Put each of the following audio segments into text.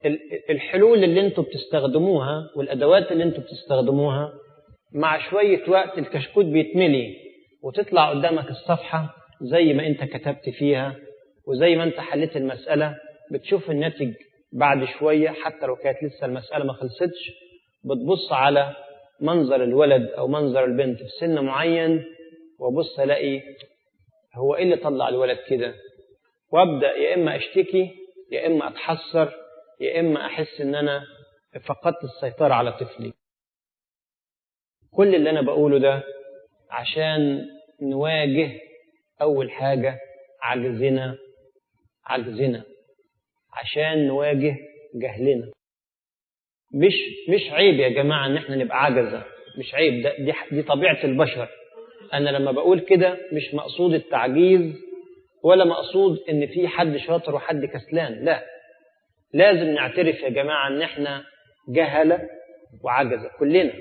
الحلول اللي انتوا بتستخدموها والادوات اللي انتوا بتستخدموها مع شويه وقت الكشكول بيتملي وتطلع قدامك الصفحه زي ما انت كتبت فيها وزي ما انت حليت المساله بتشوف الناتج بعد شويه حتى لو كانت لسه المساله ما خلصتش بتبص على منظر الولد او منظر البنت في سن معين وابص الاقي هو ايه اللي طلع الولد كده وابدا يا اما اشتكي يا اما اتحسر يا اما احس ان انا فقدت السيطره على طفلي كل اللي انا بقوله ده عشان نواجه اول حاجه عجزنا عجزنا عشان نواجه جهلنا مش مش عيب يا جماعه ان احنا نبقى عجزه مش عيب ده دي دي طبيعه البشر انا لما بقول كده مش مقصود التعجيز ولا مقصود ان في حد شاطر وحد كسلان لا لازم نعترف يا جماعه ان احنا جهله وعجزه كلنا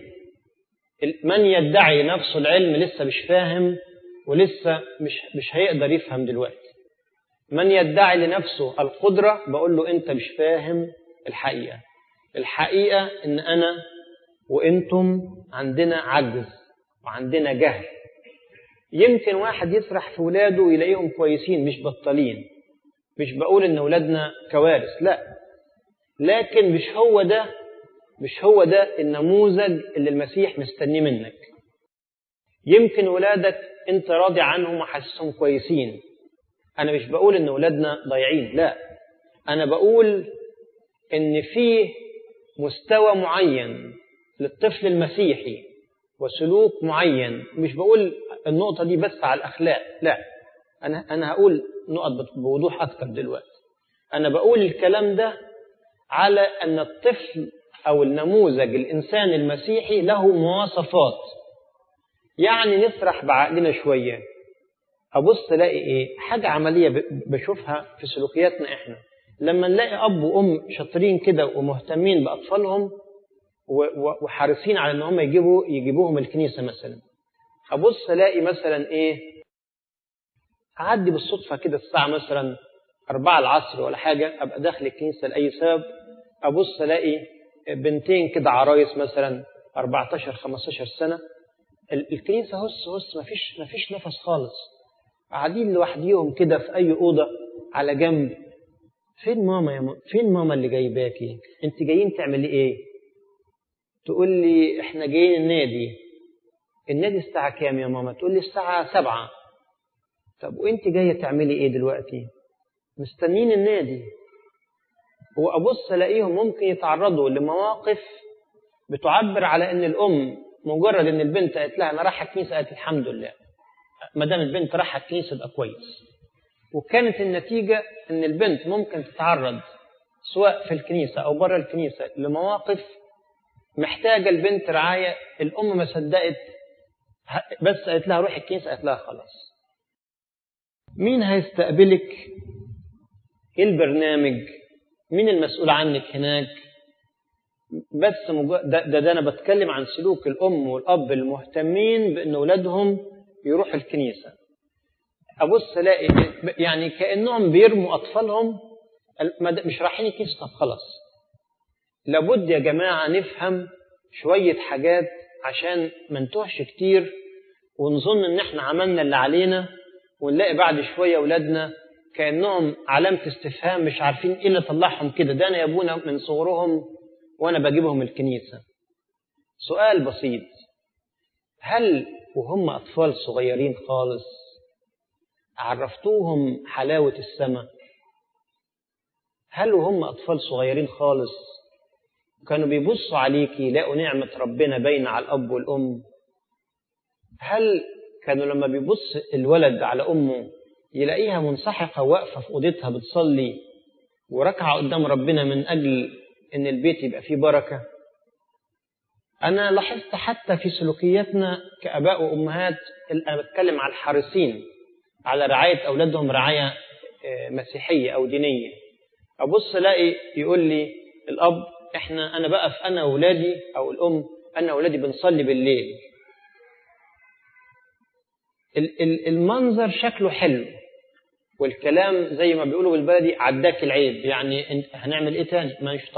من يدعي نفسه العلم لسه مش فاهم ولسه مش مش هيقدر يفهم دلوقتي من يدعي لنفسه القدره بقول له انت مش فاهم الحقيقه الحقيقه ان انا وانتم عندنا عجز وعندنا جهل يمكن واحد يسرح في ولاده ويلاقيهم كويسين مش بطالين مش بقول ان ولادنا كوارث لا لكن مش هو ده مش هو ده النموذج اللي المسيح مستنيه منك يمكن ولادك انت راضي عنهم وحاسسهم كويسين انا مش بقول ان ولادنا ضايعين لا انا بقول ان في مستوى معين للطفل المسيحي وسلوك معين مش بقول النقطة دي بس على الأخلاق لا أنا أنا هقول نقط بوضوح أكتر دلوقتي أنا بقول الكلام ده على أن الطفل أو النموذج الإنسان المسيحي له مواصفات يعني نسرح بعقلنا شوية أبص ألاقي إيه حاجة عملية بشوفها في سلوكياتنا إحنا لما نلاقي أب وأم شاطرين كده ومهتمين بأطفالهم وحريصين على ان هم يجيبوا يجيبوهم الكنيسه مثلا ابص الاقي مثلا ايه اعدي بالصدفه كده الساعه مثلا أربعة العصر ولا حاجة أبقى داخل الكنيسة لأي سبب أبص ألاقي بنتين كده عرايس مثلا 14 15 سنة الكنيسة هس هس مفيش مفيش نفس خالص قاعدين لوحديهم كده في أي أوضة على جنب فين ماما يا ماما فين ماما اللي جايباكي انت جايين تعملي ايه تقول لي احنا جايين النادي النادي الساعة كام يا ماما تقول لي الساعة سبعة طب وانت جاية تعملي ايه دلوقتي مستنين النادي وابص الاقيهم ممكن يتعرضوا لمواقف بتعبر على ان الام مجرد ان البنت قالت لها انا رايحه الكنيسه قالت الحمد لله ما دام البنت رايحه الكنيسه يبقى كويس وكانت النتيجه ان البنت ممكن تتعرض سواء في الكنيسه او بره الكنيسه لمواقف محتاجه البنت رعايه الام ما صدقت بس قالت لها روحي الكنيسه قالت لها خلاص مين هيستقبلك ايه البرنامج مين المسؤول عنك هناك بس مجرد ده, ده, ده انا بتكلم عن سلوك الام والاب المهتمين بان اولادهم يروحوا الكنيسه ابص الاقي يعني كانهم بيرموا اطفالهم مش رايحين الكنيسه طب خلاص لابد يا جماعه نفهم شويه حاجات عشان ما نتوهش كتير ونظن ان احنا عملنا اللي علينا ونلاقي بعد شويه اولادنا كانهم علامه استفهام مش عارفين ايه اللي طلعهم كده ده انا يا ابونا من صغرهم وانا بجيبهم الكنيسه سؤال بسيط هل وهم اطفال صغيرين خالص عرفتوهم حلاوه السماء هل وهم اطفال صغيرين خالص كانوا بيبصوا عليكي يلاقوا نعمه ربنا باينه على الاب والام هل كانوا لما بيبص الولد على امه يلاقيها منسحقه واقفه في اوضتها بتصلي وركعه قدام ربنا من اجل ان البيت يبقى فيه بركه انا لاحظت حتى في سلوكياتنا كاباء وامهات انا بتكلم على الحريصين على رعايه اولادهم رعايه مسيحيه او دينيه ابص الاقي يقول لي الاب احنا انا بقى في انا واولادي او الام انا واولادي بنصلي بالليل المنظر شكله حلو والكلام زي ما بيقولوا بالبلدي عداك العيب يعني هنعمل ايه تاني ما